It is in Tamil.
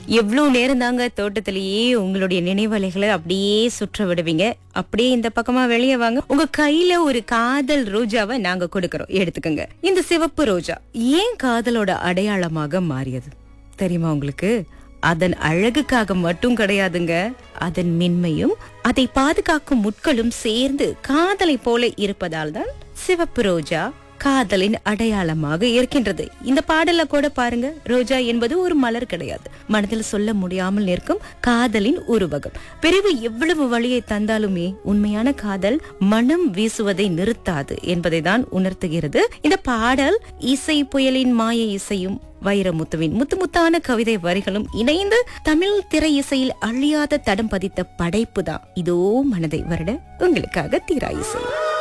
எவ்வளவு நேரம் தாங்க தோட்டத்திலேயே உங்களுடைய நினைவலைகளை அப்படியே சுற்ற விடுவீங்க அப்படியே இந்த பக்கமா வெளியே வாங்க உங்க கையில ஒரு காதல் ரோஜாவை நாங்க கொடுக்கறோம் எடுத்துக்கோங்க இந்த சிவப்பு ரோஜா ஏன் காதலோட அடையாளமாக மாறியது தெரியுமா உங்களுக்கு அதன் அழகுக்காக மட்டும் கிடையாதுங்க அதன் மென்மையும் அதை பாதுகாக்கும் முட்களும் சேர்ந்து காதலை போல இருப்பதால் தான் சிவப்பு ரோஜா காதலின் அடையாளமாக இருக்கின்றது இந்த பாடல கூட பாருங்க ரோஜா என்பது ஒரு மலர் கிடையாது மனதில் சொல்ல முடியாமல் நிற்கும் காதலின் உருவகம் பிரிவு எவ்வளவு வழியை தந்தாலுமே உண்மையான காதல் மனம் வீசுவதை நிறுத்தாது என்பதை தான் உணர்த்துகிறது இந்த பாடல் இசை புயலின் மாய இசையும் வைரமுத்துவின் முத்து முத்தான கவிதை வரிகளும் இணைந்து தமிழ் திரை இசையில் அழியாத தடம் பதித்த படைப்பு தான் இதோ மனதை வருட உங்களுக்காக தீரா இசை